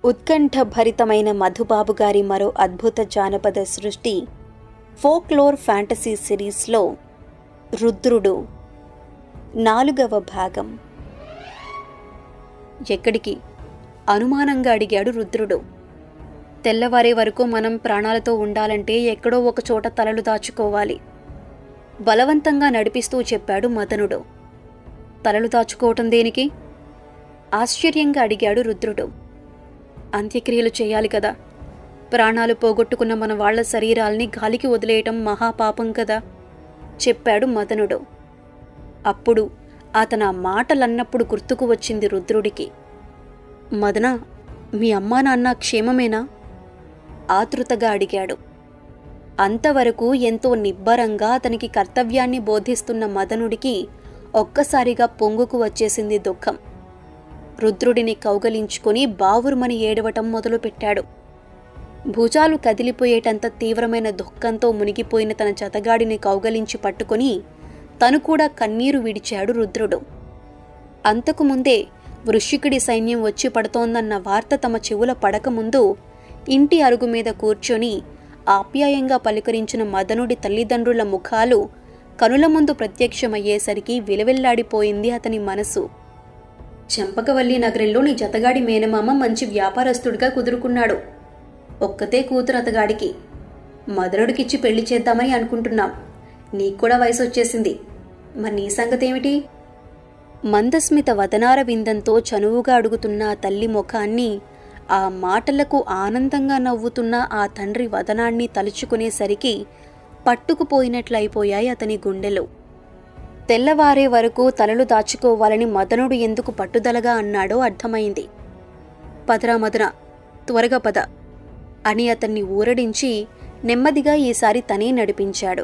ఉత్కంఠభరితమైన మధుబాబు గారి మరో అద్భుత జానపద సృష్టి ఫోక్లోర్ ఫ్యాంటసీ సిరీస్లో రుద్రుడు నాలుగవ భాగం ఎక్కడికి అనుమానంగా అడిగాడు రుద్రుడు తెల్లవారే వరకు మనం ప్రాణాలతో ఉండాలంటే ఎక్కడో ఒక చోట తలలు దాచుకోవాలి బలవంతంగా నడిపిస్తూ చెప్పాడు మదనుడు తలలు దాచుకోవటం దేనికి ఆశ్చర్యంగా అడిగాడు రుద్రుడు అంత్యక్రియలు చేయాలి కదా ప్రాణాలు పోగొట్టుకున్న మన వాళ్ళ శరీరాల్ని గాలికి వదిలేయటం మహాపాపం కదా చెప్పాడు మదనుడు అప్పుడు అతను ఆ మాటలన్నప్పుడు గుర్తుకు వచ్చింది రుద్రుడికి మదన మీ అమ్మా నాన్న క్షేమమేనా ఆతృతగా అడిగాడు అంతవరకు ఎంతో నిబ్బరంగా అతనికి కర్తవ్యాన్ని బోధిస్తున్న మదనుడికి ఒక్కసారిగా పొంగుకు వచ్చేసింది దుఃఖం రుద్రుడిని కౌగలించుకుని బావురుమని ఏడవటం మొదలుపెట్టాడు భుజాలు కదిలిపోయేటంత తీవ్రమైన దుఃఖంతో మునిగిపోయిన తన జతగాడిని కౌగలించి పట్టుకొని తను కూడా కన్నీరు విడిచాడు రుద్రుడు అంతకుముందే వృశ్చికుడి సైన్యం వచ్చి పడుతోందన్న వార్త తమ చెవుల పడకముందు ఇంటి అరుగు మీద కూర్చొని ఆప్యాయంగా పలుకరించిన మదనుడి తల్లిదండ్రుల ముఖాలు కనుల ముందు ప్రత్యక్షమయ్యేసరికి విలవిల్లాడిపోయింది అతని మనసు చెంపకవల్లి నగరంలో నీ జతగాడి మేనమామ మంచి వ్యాపారస్తుడిగా కుదురుకున్నాడు ఒక్కతే కూతురు అతగాడికి మదనుడికిచ్చి పెళ్లి చేద్దామని అనుకుంటున్నాం నీకు కూడా వయసు వచ్చేసింది మరి నీ సంగతేమిటి మందస్మిత వదనార విందంతో చనువుగా అడుగుతున్న ఆ తల్లి ముఖాన్ని ఆ మాటలకు ఆనందంగా నవ్వుతున్న ఆ తండ్రి వదనాన్ని తలుచుకునేసరికి పట్టుకుపోయినట్లయిపోయాయి అతని గుండెలు తెల్లవారే వరకు తలలు దాచుకోవాలని మదనుడు ఎందుకు పట్టుదలగా అన్నాడో అర్థమైంది పదరా మదన త్వరగా పద అని అతన్ని ఊరడించి నెమ్మదిగా ఈసారి తనే నడిపించాడు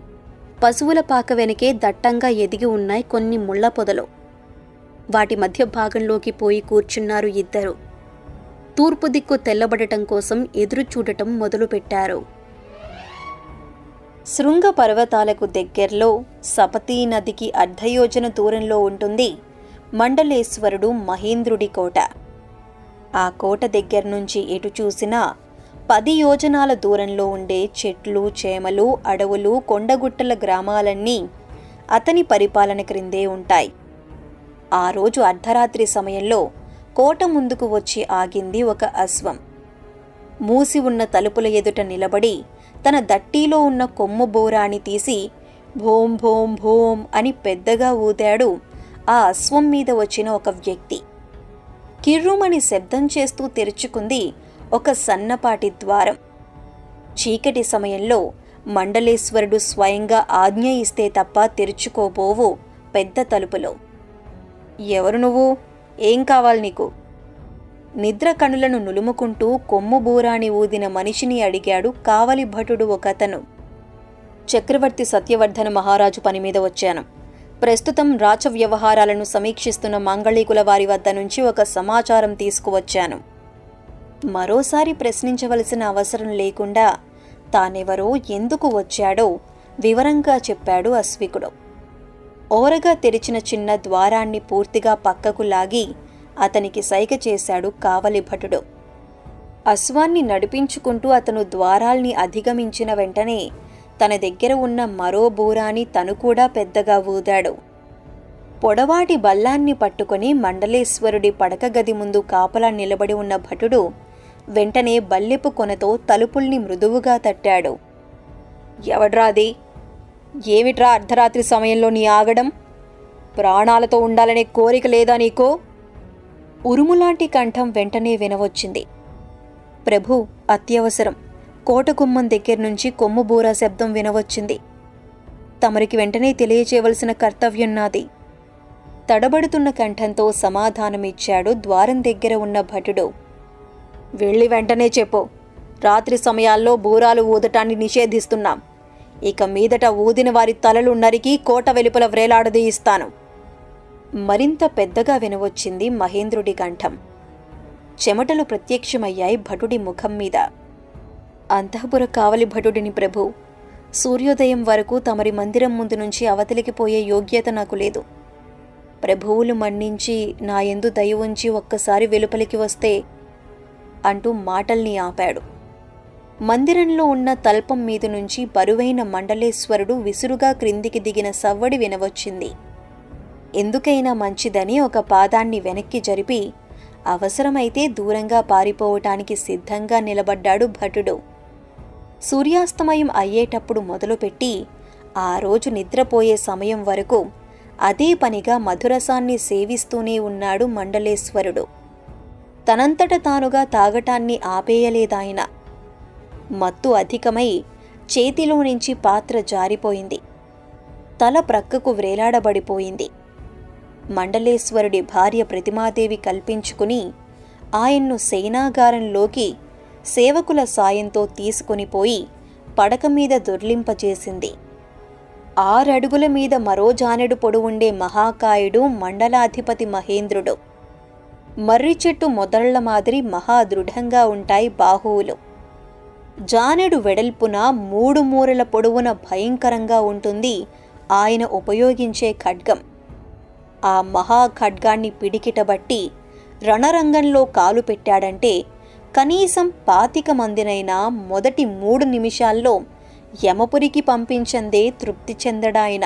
పశువుల పాక వెనకే దట్టంగా ఎదిగి ఉన్నాయి కొన్ని ముళ్ళ పొదలు వాటి మధ్య భాగంలోకి పోయి కూర్చున్నారు ఇద్దరు తూర్పు దిక్కు తెల్లబడటం కోసం ఎదురు చూడటం మొదలుపెట్టారు శృంగ పర్వతాలకు దగ్గరలో సపతీ నదికి అర్ధయోజన దూరంలో ఉంటుంది మండలేశ్వరుడు మహేంద్రుడి కోట ఆ కోట దగ్గర నుంచి ఎటు చూసినా పది యోజనాల దూరంలో ఉండే చెట్లు చేమలు అడవులు కొండగుట్టల గ్రామాలన్నీ అతని పరిపాలన క్రిందే ఉంటాయి ఆ రోజు అర్ధరాత్రి సమయంలో కోట ముందుకు వచ్చి ఆగింది ఒక అశ్వం మూసి ఉన్న తలుపుల ఎదుట నిలబడి తన దట్టీలో ఉన్న కొమ్ము బోరాని తీసి భోం భోం భోం అని పెద్దగా ఊదాడు ఆ అశ్వం మీద వచ్చిన ఒక వ్యక్తి కిర్రుమని శబ్దం చేస్తూ తెరుచుకుంది ఒక సన్నపాటి ద్వారం చీకటి సమయంలో మండలేశ్వరుడు స్వయంగా ఆజ్ఞ ఇస్తే తప్ప తెరుచుకోబోవు పెద్ద తలుపులో ఎవరు నువ్వు ఏం కావాలి నీకు నిద్ర కనులను నులుముకుంటూ కొమ్ము బూరాని ఊదిన మనిషిని అడిగాడు కావలి భటుడు ఒకతను చక్రవర్తి సత్యవర్ధన మహారాజు పని మీద వచ్చాను ప్రస్తుతం రాచ వ్యవహారాలను సమీక్షిస్తున్న మంగళీకుల వారి వద్ద నుంచి ఒక సమాచారం తీసుకువచ్చాను మరోసారి ప్రశ్నించవలసిన అవసరం లేకుండా తానెవరో ఎందుకు వచ్చాడో వివరంగా చెప్పాడు అశ్వికుడు ఓరగా తెరిచిన చిన్న ద్వారాన్ని పూర్తిగా పక్కకు లాగి అతనికి సైగ చేశాడు కావలి భటుడు అశ్వాన్ని నడిపించుకుంటూ అతను ద్వారాల్ని అధిగమించిన వెంటనే తన దగ్గర ఉన్న మరో బూరాని తను కూడా పెద్దగా ఊదాడు పొడవాటి బల్లాన్ని పట్టుకొని మండలేశ్వరుడి పడక గది ముందు కాపలా నిలబడి ఉన్న భటుడు వెంటనే బల్లెపు కొనతో తలుపుల్ని మృదువుగా తట్టాడు ఎవడ్రాది ఏమిట్రా అర్ధరాత్రి సమయంలో నీ ఆగడం ప్రాణాలతో ఉండాలనే కోరిక లేదా నీకో ఉరుములాంటి కంఠం వెంటనే వినవచ్చింది ప్రభు అత్యవసరం కోట గుమ్మం దగ్గర నుంచి కొమ్ము బూరా శబ్దం వినవచ్చింది తమరికి వెంటనే తెలియచేయవలసిన కర్తవ్యం నాది తడబడుతున్న కంఠంతో సమాధానమిచ్చాడు ద్వారం దగ్గర ఉన్న భటుడు వెళ్ళి వెంటనే చెప్పు రాత్రి సమయాల్లో బూరాలు ఊదటాన్ని నిషేధిస్తున్నాం ఇక మీదట ఊదిన వారి తలలు నరికి కోట వెలుపల వ్రేలాడదీయిస్తాను మరింత పెద్దగా వినవచ్చింది మహేంద్రుడి కంఠం చెమటలు ప్రత్యక్షమయ్యాయి భటుడి ముఖం మీద అంతఃపుర కావలి భటుడిని ప్రభు సూర్యోదయం వరకు తమరి మందిరం ముందు నుంచి అవతలికి పోయే యోగ్యత నాకు లేదు ప్రభువులు మన్నించి నా ఎందు దయ ఉంచి ఒక్కసారి వెలుపలికి వస్తే అంటూ మాటల్ని ఆపాడు మందిరంలో ఉన్న తల్పం మీద నుంచి బరువైన మండలేశ్వరుడు విసురుగా క్రిందికి దిగిన సవ్వడి వినవచ్చింది ఎందుకైనా మంచిదని ఒక పాదాన్ని వెనక్కి జరిపి అవసరమైతే దూరంగా పారిపోవటానికి సిద్ధంగా నిలబడ్డాడు భటుడు సూర్యాస్తమయం అయ్యేటప్పుడు మొదలుపెట్టి ఆ రోజు నిద్రపోయే సమయం వరకు అదే పనిగా మధురసాన్ని సేవిస్తూనే ఉన్నాడు మండలేశ్వరుడు తనంతట తానుగా తాగటాన్ని ఆపేయలేదాయన మత్తు అధికమై చేతిలో నుంచి పాత్ర జారిపోయింది తల ప్రక్కకు వ్రేలాడబడిపోయింది మండలేశ్వరుడి భార్య ప్రతిమాదేవి కల్పించుకుని ఆయన్ను సేనాగారంలోకి సేవకుల సాయంతో తీసుకుని పోయి పడక మీద దొర్లింపచేసింది ఆరడుగుల మీద మరో జానెడు పొడవుండే మహాకాయుడు మండలాధిపతి మహేంద్రుడు మర్రి చెట్టు మొదళ్ల మాదిరి మహాదృఢంగా ఉంటాయి బాహువులు జానెడు వెడల్పున మూడు మూరల పొడవున భయంకరంగా ఉంటుంది ఆయన ఉపయోగించే ఖడ్గం ఆ మహా ఖడ్గాన్ని పిడికిటబట్టి రణరంగంలో కాలు పెట్టాడంటే కనీసం పాతిక మందినైనా మొదటి మూడు నిమిషాల్లో యమపురికి పంపించందే తృప్తి చెందడాయన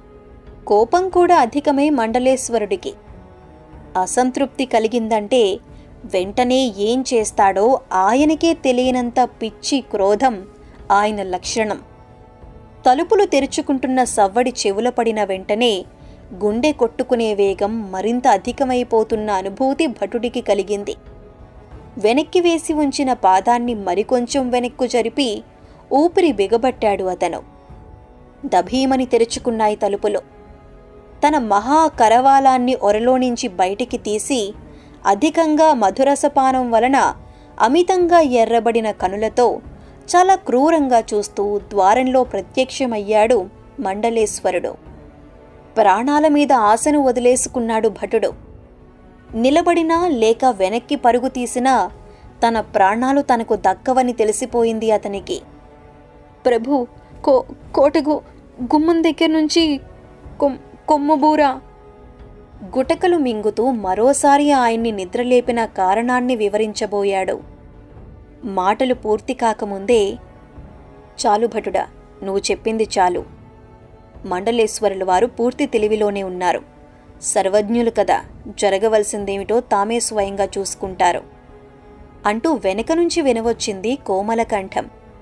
కోపం కూడా అధికమే మండలేశ్వరుడికి అసంతృప్తి కలిగిందంటే వెంటనే ఏం చేస్తాడో ఆయనకే తెలియనంత పిచ్చి క్రోధం ఆయన లక్షణం తలుపులు తెరుచుకుంటున్న సవ్వడి చెవుల పడిన వెంటనే గుండె కొట్టుకునే వేగం మరింత అధికమైపోతున్న అనుభూతి భటుడికి కలిగింది వెనక్కి వేసి ఉంచిన పాదాన్ని మరికొంచెం వెనక్కు జరిపి ఊపిరి బిగబట్టాడు అతను దభీమని తెరుచుకున్నాయి తలుపులు తన మహా కరవాలాన్ని ఒరలోనించి బయటికి తీసి అధికంగా మధురసపానం వలన అమితంగా ఎర్రబడిన కనులతో చాలా క్రూరంగా చూస్తూ ద్వారంలో ప్రత్యక్షమయ్యాడు మండలేశ్వరుడు ప్రాణాల మీద ఆశను వదిలేసుకున్నాడు భటుడు నిలబడినా లేక వెనక్కి పరుగు తీసినా తన ప్రాణాలు తనకు దక్కవని తెలిసిపోయింది అతనికి ప్రభు కో కోటగు గుమ్మం దగ్గర నుంచి కొమ్ కొమ్ముబూరా గుటకలు మింగుతూ మరోసారి ఆయన్ని నిద్రలేపిన కారణాన్ని వివరించబోయాడు మాటలు పూర్తి కాకముందే చాలు భటుడా నువ్వు చెప్పింది చాలు మండలేశ్వరుల వారు పూర్తి తెలివిలోనే ఉన్నారు సర్వజ్ఞులు కదా జరగవలసిందేమిటో తామే స్వయంగా చూసుకుంటారు అంటూ వెనక నుంచి వినవచ్చింది కోమల కంఠం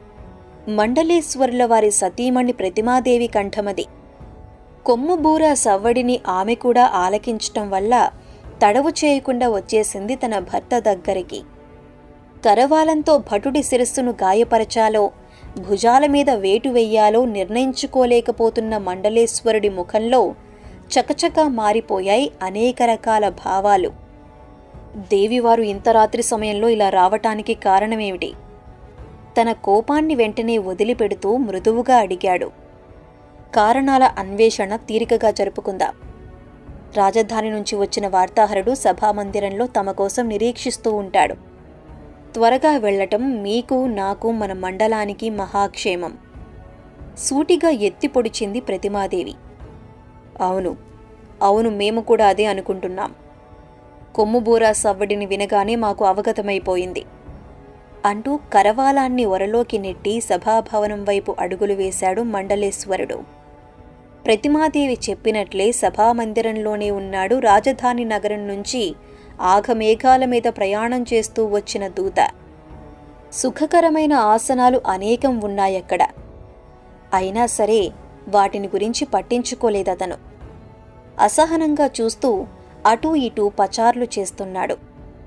మండలేశ్వరుల వారి సతీమణి ప్రతిమాదేవి కంఠమది కొమ్ముబూర సవ్వడిని ఆమె కూడా ఆలకించటం వల్ల తడవు చేయకుండా వచ్చేసింది తన భర్త దగ్గరికి కరవాలంతో భటుడి శిరస్సును గాయపరచాలో భుజాల మీద వేటు వెయ్యాలో నిర్ణయించుకోలేకపోతున్న మండలేశ్వరుడి ముఖంలో చకచకా మారిపోయాయి అనేక రకాల భావాలు దేవివారు ఇంత రాత్రి సమయంలో ఇలా రావటానికి కారణమేమిటి తన కోపాన్ని వెంటనే వదిలిపెడుతూ మృదువుగా అడిగాడు కారణాల అన్వేషణ తీరికగా జరుపుకుందాం రాజధాని నుంచి వచ్చిన వార్తాహరుడు సభామందిరంలో తమ కోసం నిరీక్షిస్తూ ఉంటాడు త్వరగా వెళ్లటం మీకు నాకు మన మండలానికి మహాక్షేమం సూటిగా ఎత్తి పొడిచింది ప్రతిమాదేవి అవును అవును మేము కూడా అదే అనుకుంటున్నాం కొమ్ముబూరా సవ్వడిని వినగానే మాకు అవగతమైపోయింది అంటూ కరవాలాన్ని ఒరలోకి నెట్టి సభాభవనం వైపు అడుగులు వేశాడు మండలేశ్వరుడు ప్రతిమాదేవి చెప్పినట్లే సభామందిరంలోనే ఉన్నాడు రాజధాని నగరం నుంచి ఆఘమేఘాల మీద ప్రయాణం చేస్తూ వచ్చిన దూత సుఖకరమైన ఆసనాలు అనేకం ఉన్నాయక్కడ అయినా సరే వాటిని గురించి పట్టించుకోలేదతను అసహనంగా చూస్తూ అటూ ఇటూ పచార్లు చేస్తున్నాడు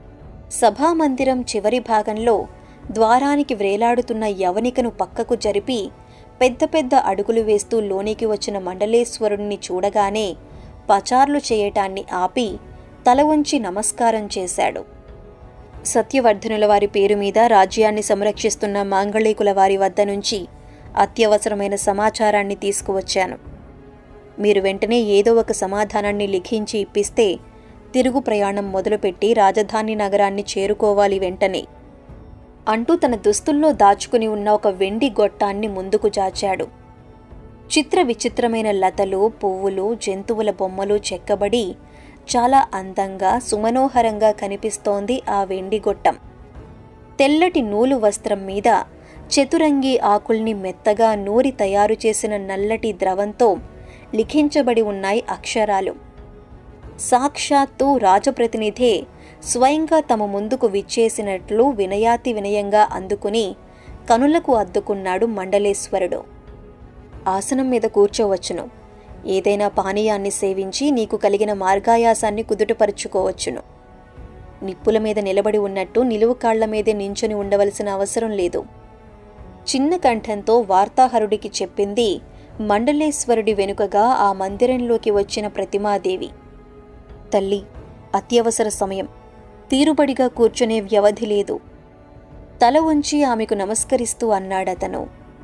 సభామందిరం చివరి భాగంలో ద్వారానికి వ్రేలాడుతున్న యవనికను పక్కకు జరిపి పెద్ద పెద్ద అడుగులు వేస్తూ లోనికి వచ్చిన మండలేశ్వరుణ్ణి చూడగానే పచార్లు చేయటాన్ని ఆపి తల ఉంచి నమస్కారం చేశాడు సత్యవర్ధనుల వారి పేరు మీద రాజ్యాన్ని సంరక్షిస్తున్న మాంగళీకుల వారి వద్ద నుంచి అత్యవసరమైన సమాచారాన్ని తీసుకువచ్చాను మీరు వెంటనే ఏదో ఒక సమాధానాన్ని లిఖించి ఇప్పిస్తే తిరుగు ప్రయాణం మొదలుపెట్టి రాజధాని నగరాన్ని చేరుకోవాలి వెంటనే అంటూ తన దుస్తుల్లో దాచుకుని ఉన్న ఒక వెండి గొట్టాన్ని ముందుకు జాచాడు చిత్ర విచిత్రమైన లతలు పువ్వులు జంతువుల బొమ్మలు చెక్కబడి చాలా అందంగా సుమనోహరంగా కనిపిస్తోంది ఆ వెండి గొట్టం తెల్లటి నూలు వస్త్రం మీద చతురంగి ఆకుల్ని మెత్తగా నూరి తయారు చేసిన నల్లటి ద్రవంతో లిఖించబడి ఉన్నాయి అక్షరాలు సాక్షాత్తు రాజప్రతినిధే స్వయంగా తమ ముందుకు విచ్చేసినట్లు వినయాతి వినయంగా అందుకుని కనులకు అద్దుకున్నాడు మండలేశ్వరుడు ఆసనం మీద కూర్చోవచ్చును ఏదైనా పానీయాన్ని సేవించి నీకు కలిగిన మార్గాయాసాన్ని కుదుటపరుచుకోవచ్చును నిప్పుల మీద నిలబడి ఉన్నట్టు నిలువు కాళ్ల మీదే నించుని ఉండవలసిన అవసరం లేదు చిన్న కంఠంతో వార్తాహరుడికి చెప్పింది మండలేశ్వరుడి వెనుకగా ఆ మందిరంలోకి వచ్చిన ప్రతిమాదేవి తల్లి అత్యవసర సమయం తీరుబడిగా కూర్చునే వ్యవధి లేదు తల ఉంచి ఆమెకు నమస్కరిస్తూ అన్నాడతను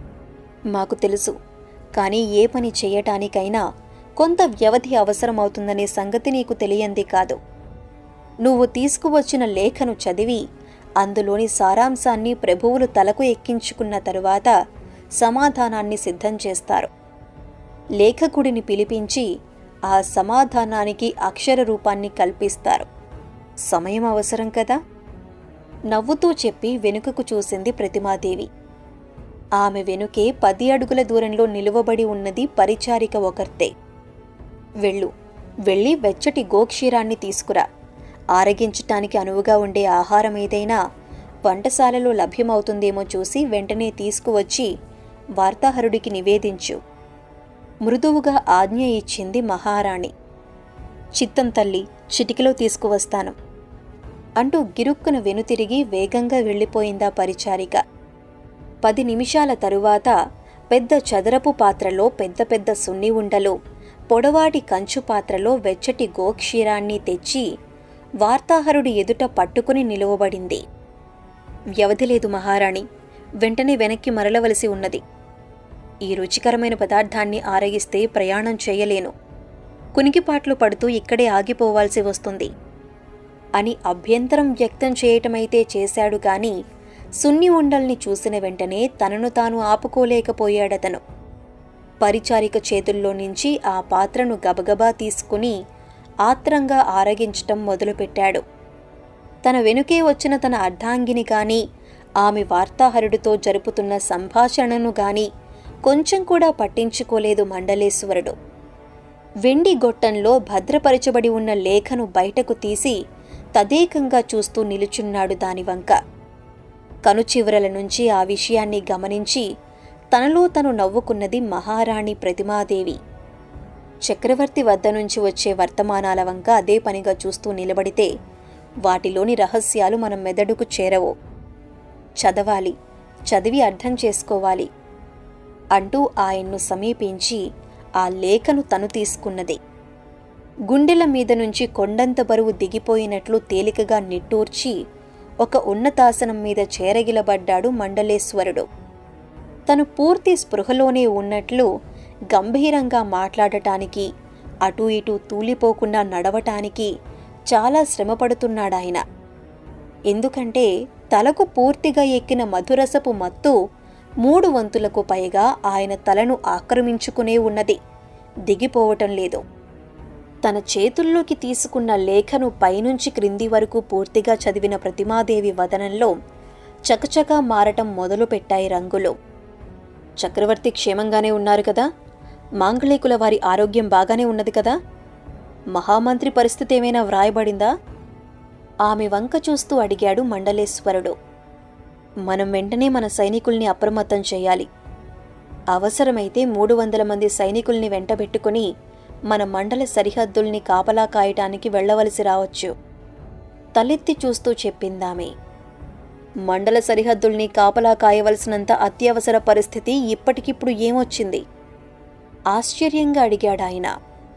మాకు తెలుసు కానీ ఏ పని చేయటానికైనా కొంత వ్యవధి అవసరమవుతుందనే సంగతి నీకు తెలియంది కాదు నువ్వు తీసుకువచ్చిన లేఖను చదివి అందులోని సారాంశాన్ని ప్రభువులు తలకు ఎక్కించుకున్న తరువాత సమాధానాన్ని సిద్ధం చేస్తారు లేఖకుడిని పిలిపించి ఆ సమాధానానికి అక్షర రూపాన్ని కల్పిస్తారు సమయం అవసరం కదా నవ్వుతూ చెప్పి వెనుకకు చూసింది ప్రతిమాదేవి ఆమె వెనుకే పది అడుగుల దూరంలో నిలువబడి ఉన్నది పరిచారిక ఒకర్తే వెళ్ళు వెళ్ళి వెచ్చటి గోక్షీరాన్ని తీసుకురా ఆరగించటానికి అనువుగా ఉండే ఆహారం ఏదైనా వంటశాలలో లభ్యమవుతుందేమో చూసి వెంటనే తీసుకువచ్చి వార్తాహరుడికి నివేదించు మృదువుగా ఆజ్ఞ ఇచ్చింది మహారాణి చిత్తం తల్లి చిటికలో తీసుకువస్తాను అంటూ గిరుక్కున వెనుతిరిగి వేగంగా వెళ్ళిపోయిందా పరిచారిక పది నిమిషాల తరువాత పెద్ద చదరపు పాత్రలో పెద్ద పెద్ద సున్ని ఉండలు పొడవాటి కంచు పాత్రలో వెచ్చటి గోక్షీరాన్ని తెచ్చి వార్తాహరుడి ఎదుట పట్టుకుని నిలువబడింది వ్యవధి లేదు మహారాణి వెంటనే వెనక్కి మరలవలసి ఉన్నది ఈ రుచికరమైన పదార్థాన్ని ఆరగిస్తే ప్రయాణం చేయలేను కునికిపాట్లు పడుతూ ఇక్కడే ఆగిపోవాల్సి వస్తుంది అని అభ్యంతరం వ్యక్తం చేయటమైతే చేశాడు గాని సున్ని ఉండల్ని చూసిన వెంటనే తనను తాను ఆపుకోలేకపోయాడతను పరిచారిక చేతుల్లో నుంచి ఆ పాత్రను గబగబా తీసుకుని ఆత్రంగా ఆరగించటం మొదలుపెట్టాడు తన వెనుకే వచ్చిన తన అర్ధాంగిని గాని ఆమె వార్తాహరుడితో జరుపుతున్న సంభాషణను గాని కొంచెం కూడా పట్టించుకోలేదు మండలేశ్వరుడు వెండి గొట్టంలో భద్రపరచబడి ఉన్న లేఖను బయటకు తీసి తదేకంగా చూస్తూ నిలుచున్నాడు దాని వంక కనుచివరల నుంచి ఆ విషయాన్ని గమనించి తనలో తను నవ్వుకున్నది మహారాణి ప్రతిమాదేవి చక్రవర్తి వద్ద నుంచి వచ్చే వర్తమానాల వంక అదే పనిగా చూస్తూ నిలబడితే వాటిలోని రహస్యాలు మన మెదడుకు చేరవు చదవాలి చదివి అర్థం చేసుకోవాలి అంటూ ఆయన్ను సమీపించి ఆ లేఖను తను తీసుకున్నది గుండెల మీద నుంచి కొండంత బరువు దిగిపోయినట్లు తేలికగా నిట్టూర్చి ఒక ఉన్నతాసనం మీద చేరగిలబడ్డాడు మండలేశ్వరుడు తను పూర్తి స్పృహలోనే ఉన్నట్లు గంభీరంగా మాట్లాడటానికి అటూ ఇటూ తూలిపోకుండా నడవటానికి చాలా శ్రమపడుతున్నాడాయన ఎందుకంటే తలకు పూర్తిగా ఎక్కిన మధురసపు మత్తు మూడు వంతులకు పైగా ఆయన తలను ఆక్రమించుకునే ఉన్నది దిగిపోవటం లేదు తన చేతుల్లోకి తీసుకున్న లేఖను పైనుంచి క్రింది వరకు పూర్తిగా చదివిన ప్రతిమాదేవి వదనంలో చకచకా మారటం మొదలుపెట్టాయి రంగులు చక్రవర్తి క్షేమంగానే ఉన్నారు కదా మాంగళీకుల వారి ఆరోగ్యం బాగానే ఉన్నది కదా మహామంత్రి పరిస్థితి ఏమైనా వ్రాయబడిందా ఆమె వంక చూస్తూ అడిగాడు మండలేశ్వరుడు మనం వెంటనే మన సైనికుల్ని అప్రమత్తం చేయాలి అవసరమైతే మూడు వందల మంది సైనికుల్ని వెంటబెట్టుకుని మన మండల సరిహద్దుల్ని కాపలా కాయటానికి వెళ్ళవలసి రావచ్చు తలెత్తి చూస్తూ చెప్పిందామె మండల సరిహద్దుల్ని కాపలా కాయవలసినంత అత్యవసర పరిస్థితి ఇప్పటికిప్పుడు ఏమొచ్చింది ఆశ్చర్యంగా అడిగాడాయన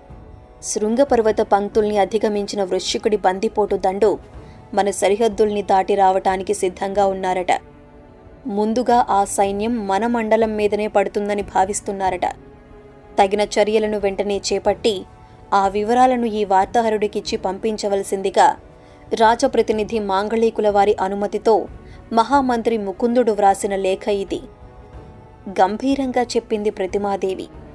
శృంగపర్వత పంక్తుల్ని అధిగమించిన వృశ్చికుడి బందిపోటు దండు మన సరిహద్దుల్ని దాటి రావటానికి సిద్ధంగా ఉన్నారట ముందుగా ఆ సైన్యం మన మండలం మీదనే పడుతుందని భావిస్తున్నారట తగిన చర్యలను వెంటనే చేపట్టి ఆ వివరాలను ఈ వార్తాహరుడికిచ్చి పంపించవలసిందిగా రాజప్రతినిధి మాంగళీకుల వారి అనుమతితో మహామంత్రి ముకుందుడు వ్రాసిన లేఖ ఇది గంభీరంగా చెప్పింది ప్రతిమాదేవి